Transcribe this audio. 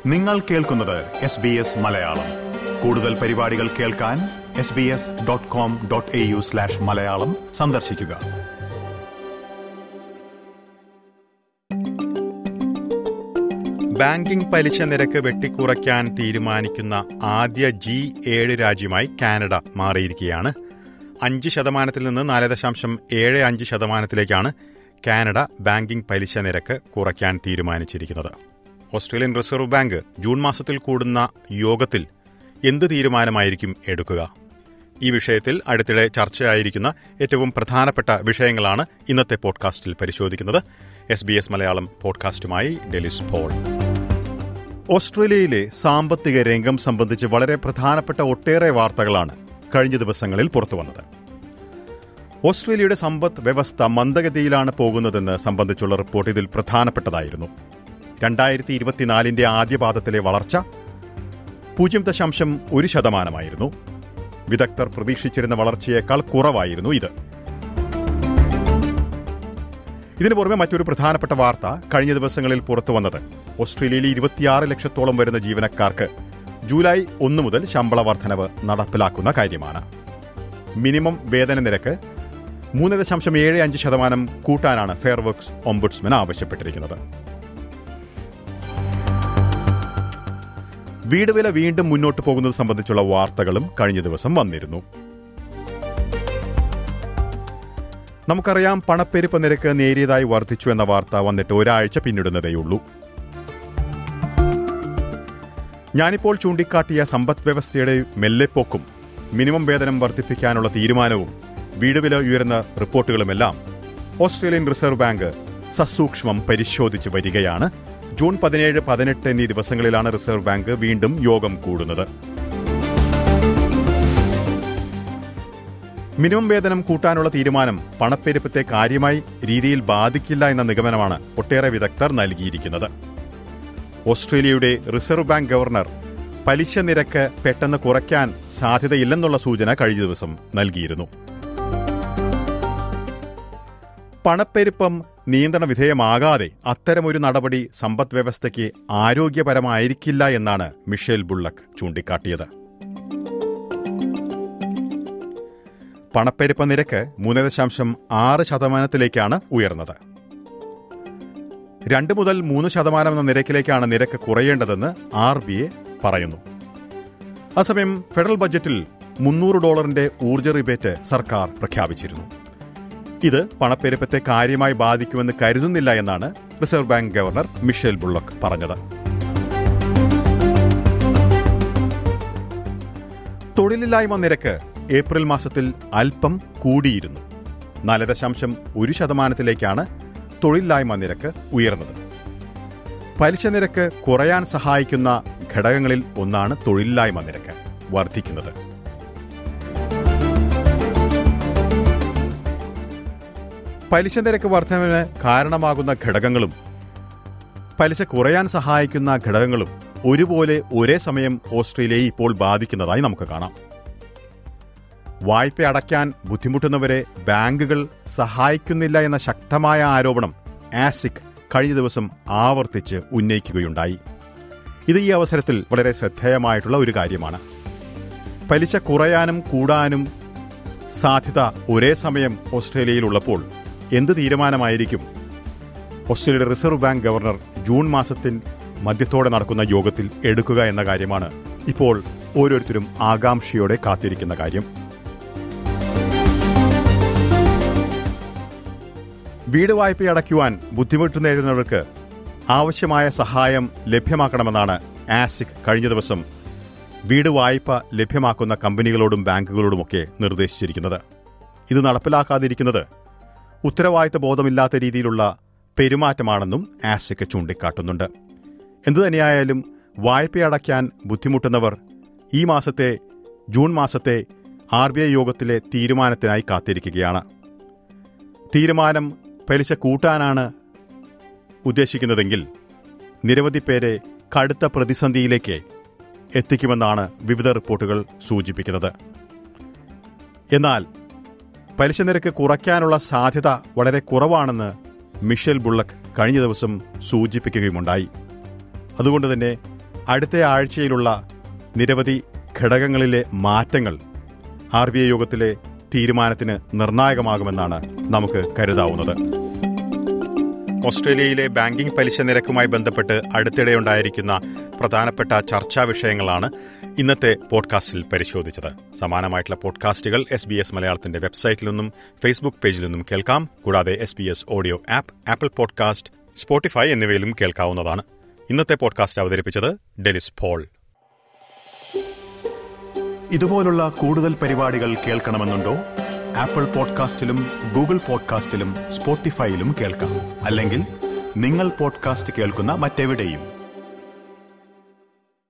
നിങ്ങൾ കേൾക്കുന്നത് S B S Malayalam കൂടുതൽ പരിപാടികൾ കേൾക്കാൻ S B S dot com dot A U slash Malayalam സന്ദർശിക്കുക ബാങ്കിംഗ് പലിശ നിരക്ക് വെട്ടിക്കുറയ്ക്കാൻ തീരുമാനിക്കുന്ന ആദ്യ ജി ഏഴ് രാജ്യമായി കാനഡ മാറിയിരിക്കുകയാണ് അഞ്ച് ശതമാനത്തിൽ നിന്ന് നാല് ദശാംശം ഏഴ് അഞ്ച് ശതമാനത്തിലേക്കാണ് കാനഡ ബാങ്കിംഗ് പലിശ നിരക്ക് കുറയ്ക്കാൻ തീരുമാനിച്ചിരിക്കുന്നത് ഓസ്ട്രേലിയൻ റിസർവ് ബാങ്ക് ജൂൺ മാസത്തിൽ കൂടുന്ന യോഗത്തിൽ എന്ത് തീരുമാനമായിരിക്കും എടുക്കുക ഈ വിഷയത്തിൽ അടുത്തിടെ ചർച്ചയായിരിക്കുന്ന ഏറ്റവും പ്രധാനപ്പെട്ട വിഷയങ്ങളാണ് ഇന്നത്തെ പോഡ്കാസ്റ്റിൽ പരിശോധിക്കുന്നത് എസ് ബി എസ് മലയാളം പോഡ്കാസ്റ്റുമായി ഡെലിസ് പോൾ ഓസ്ട്രേലിയയിലെ സാമ്പത്തിക രംഗം സംബന്ധിച്ച് വളരെ പ്രധാനപ്പെട്ട ഒട്ടേറെ വാർത്തകളാണ് കഴിഞ്ഞ ദിവസങ്ങളിൽ പുറത്തുവന്നത് ഓസ്ട്രേലിയയുടെ സമ്പദ് വ്യവസ്ഥ മന്ദഗതിയിലാണ് പോകുന്നതെന്ന് സംബന്ധിച്ചുള്ള റിപ്പോർട്ട് ഇതിൽ പ്രധാനപ്പെട്ടതായിരുന്നു രണ്ടായിരത്തി ഇരുപത്തിനാലിന്റെ ആദ്യപാദത്തിലെ വളർച്ച പൂജ്യം ദശാംശം ഒരു ശതമാനമായിരുന്നു വിദഗ്ധർ പ്രതീക്ഷിച്ചിരുന്ന വളർച്ചയേക്കാൾ കുറവായിരുന്നു ഇത് ഇതിനു പുറമെ മറ്റൊരു പ്രധാനപ്പെട്ട വാർത്ത കഴിഞ്ഞ ദിവസങ്ങളിൽ പുറത്തുവന്നത് ഓസ്ട്രേലിയയിലെ ഇരുപത്തിയാറ് ലക്ഷത്തോളം വരുന്ന ജീവനക്കാർക്ക് ജൂലൈ ഒന്ന് മുതൽ ശമ്പള വർധനവ് നടപ്പിലാക്കുന്ന കാര്യമാണ് മിനിമം വേതന നിരക്ക് മൂന്ന് ദശാംശം ഏഴ് അഞ്ച് ശതമാനം കൂട്ടാനാണ് ഫെയർവർക്സ് ഓംബുഡ്സ്മൻ ആവശ്യപ്പെട്ടിരിക്കുന്നത് വീട് വില വീണ്ടും മുന്നോട്ട് പോകുന്നത് സംബന്ധിച്ചുള്ള വാർത്തകളും കഴിഞ്ഞ ദിവസം വന്നിരുന്നു നമുക്കറിയാം പണപ്പെരുപ്പ നിരക്ക് നേരിയതായി വർദ്ധിച്ചു എന്ന വാർത്ത വന്നിട്ട് ഒരാഴ്ച പിന്നിടുന്നതേയുള്ളൂ ഞാനിപ്പോൾ ചൂണ്ടിക്കാട്ടിയ സമ്പദ് വ്യവസ്ഥയുടെ മെല്ലെപ്പോക്കും മിനിമം വേതനം വർദ്ധിപ്പിക്കാനുള്ള തീരുമാനവും വീട് വില ഉയരുന്ന റിപ്പോർട്ടുകളുമെല്ലാം ഓസ്ട്രേലിയൻ റിസർവ് ബാങ്ക് സസൂക്ഷ്മം പരിശോധിച്ച് വരികയാണ് ജൂൺ പതിനേഴ് പതിനെട്ട് എന്നീ ദിവസങ്ങളിലാണ് റിസർവ് ബാങ്ക് വീണ്ടും യോഗം കൂടുന്നത് മിനിമം വേതനം കൂട്ടാനുള്ള തീരുമാനം പണപ്പെരുപ്പത്തെ കാര്യമായി രീതിയിൽ ബാധിക്കില്ല എന്ന നിഗമനമാണ് ഒട്ടേറെ വിദഗ്ധർ നൽകിയിരിക്കുന്നത് ഓസ്ട്രേലിയയുടെ റിസർവ് ബാങ്ക് ഗവർണർ പലിശ നിരക്ക് പെട്ടെന്ന് കുറയ്ക്കാൻ സാധ്യതയില്ലെന്നുള്ള സൂചന കഴിഞ്ഞ ദിവസം നൽകിയിരുന്നു പണപ്പെരുപ്പം നിയന്ത്രണ വിധേയമാകാതെ അത്തരമൊരു നടപടി സമ്പദ് വ്യവസ്ഥയ്ക്ക് ആരോഗ്യപരമായിരിക്കില്ല എന്നാണ് മിഷേൽ ബുള്ളക്ക് ചൂണ്ടിക്കാട്ടിയത് പണപ്പെരുപ്പ നിരക്ക് മൂന്ന് ദശാംശം ആറ് ശതമാനത്തിലേക്കാണ് ഉയർന്നത് രണ്ട് മുതൽ മൂന്ന് ശതമാനം എന്ന നിരക്കിലേക്കാണ് നിരക്ക് കുറയേണ്ടതെന്ന് ആർ ബി എ പറയുന്നു അതേസമയം ഫെഡറൽ ബജറ്റിൽ മുന്നൂറ് ഡോളറിന്റെ ഊർജ്ജ റിബേറ്റ് സർക്കാർ പ്രഖ്യാപിച്ചിരുന്നു ഇത് പണപ്പെരുപ്പത്തെ കാര്യമായി ബാധിക്കുമെന്ന് കരുതുന്നില്ല എന്നാണ് reserve bank governor Michele Bullock പറഞ്ഞത് തൊഴിലില്ലായ്മ നിരക്ക് ഏപ്രിൽ മാസത്തിൽ അല്പം കൂടിയിരുന്നു നാല് ദശാംശം ഒരു ശതമാനത്തിലേക്കാണ് തൊഴിലില്ലായ്മ നിരക്ക് ഉയർന്നത് പലിശ നിരക്ക് കുറയാൻ സഹായിക്കുന്ന ഘടകങ്ങളിൽ ഒന്നാണ് തൊഴിലില്ലായ്മ നിരക്ക് വർദ്ധിക്കുന്നത് പലിശ നിരക്ക് വർധനവിന് കാരണമാകുന്ന ഘടകങ്ങളും പലിശ കുറയാൻ സഹായിക്കുന്ന ഘടകങ്ങളും ഒരുപോലെ ഒരേ സമയം ഓസ്ട്രേലിയയെ ഇപ്പോൾ ബാധിക്കുന്നതായി നമുക്ക് കാണാം വായ്പ അടയ്ക്കാൻ ബുദ്ധിമുട്ടുന്നവരെ ബാങ്കുകൾ സഹായിക്കുന്നില്ല എന്ന ശക്തമായ ആരോപണം ആസിക് കഴിഞ്ഞ ദിവസം ആവർത്തിച്ച് ഉന്നയിക്കുകയുണ്ടായി ഇത് ഈ അവസരത്തിൽ വളരെ ശ്രദ്ധേയമായിട്ടുള്ള ഒരു കാര്യമാണ് പലിശ കുറയാനും കൂടാനും സാധ്യത ഒരേ സമയം ഓസ്ട്രേലിയയിലുള്ളപ്പോൾ എന്ത് തീരുമാനമായിരിക്കും ഓസ്ട്രേലിയയുടെ റിസർവ് ബാങ്ക് ഗവർണർ ജൂൺ മാസത്തിൽ മധ്യത്തോടെ നടക്കുന്ന യോഗത്തിൽ എടുക്കുക എന്ന കാര്യമാണ് ഇപ്പോൾ ഓരോരുത്തരും ആകാംക്ഷയോടെ കാത്തിരിക്കുന്ന കാര്യം വീട് വായ്പ അടയ്ക്കുവാൻ ബുദ്ധിമുട്ട് നേരിടുന്നവർക്ക് ആവശ്യമായ സഹായം ലഭ്യമാക്കണമെന്നാണ് ആസിക് കഴിഞ്ഞ ദിവസം വീട് വായ്പ ലഭ്യമാക്കുന്ന കമ്പനികളോടും ബാങ്കുകളോടുമൊക്കെ നിർദ്ദേശിച്ചിരിക്കുന്നത് ഇത് നടപ്പിലാക്കാതിരിക്കുന്നത് ഉത്തരവാദിത്ത ബോധമില്ലാത്ത രീതിയിലുള്ള പെരുമാറ്റമാണെന്നും ആസിക് ചൂണ്ടിക്കാട്ടുന്നുണ്ട് എന്തുതന്നെയായാലും വായ്പ അടയ്ക്കാൻ ബുദ്ധിമുട്ടുന്നവർ ഈ മാസത്തെ ജൂൺ മാസത്തെ ആർ ബി ഐ യോഗത്തിലെ തീരുമാനത്തിനായി കാത്തിരിക്കുകയാണ് തീരുമാനം പലിശ കൂട്ടാനാണ് ഉദ്ദേശിക്കുന്നതെങ്കിൽ നിരവധി പേരെ കടുത്ത പ്രതിസന്ധിയിലേക്ക് എത്തിക്കുമെന്നാണ് വിവിധ റിപ്പോർട്ടുകൾ സൂചിപ്പിക്കുന്നത് എന്നാൽ പലിശ നിരക്ക് കുറയ്ക്കാനുള്ള സാധ്യത വളരെ കുറവാണെന്ന് മിഷേൽ ബുള്ളക്ക് കഴിഞ്ഞ ദിവസം സൂചിപ്പിക്കുകയുമുണ്ടായി അതുകൊണ്ട് തന്നെ അടുത്ത ആഴ്ചയിലുള്ള നിരവധി ഘടകങ്ങളിലെ മാറ്റങ്ങൾ ആർ ബി ഐ യോഗത്തിലെ തീരുമാനത്തിന് നിർണായകമാകുമെന്നാണ് നമുക്ക് കരുതാവുന്നത് ഓസ്ട്രേലിയയിലെ ബാങ്കിംഗ് പലിശ നിരക്കുമായി ബന്ധപ്പെട്ട് അടുത്തിടെയുണ്ടായിരിക്കുന്ന പ്രധാനപ്പെട്ട ചർച്ചാ വിഷയങ്ങളാണ് ഇന്നത്തെ പോഡ്കാസ്റ്റിൽ പരിശോധിച്ചത് സമാനമായിട്ടുള്ള പോഡ്കാസ്റ്റുകൾ എസ് ബി എസ് മലയാളത്തിന്റെ വെബ്സൈറ്റിൽ നിന്നും ഫേസ്ബുക്ക് പേജിൽ നിന്നും കേൾക്കാം കൂടാതെ S B S audio app Apple podcast Spotify എന്നിവയിലും കേൾക്കാവുന്നതാണ് ഇന്നത്തെ പോഡ്കാസ്റ്റ് അവതരിപ്പിച്ചത് ഡെലിസ് പോൾ ഇതുപോലുള്ള കൂടുതൽ പരിപാടികൾ കേൾക്കണമെന്നുണ്ടോ ആപ്പിൾ പോഡ്കാസ്റ്റിലും ഗൂഗിൾ പോഡ്കാസ്റ്റിലും സ്പോട്ടിഫൈയിലും കേൾക്കാം അല്ലെങ്കിൽ നിങ്ങൾ പോഡ്കാസ്റ്റ് കേൾക്കുന്ന മറ്റെവിടെയും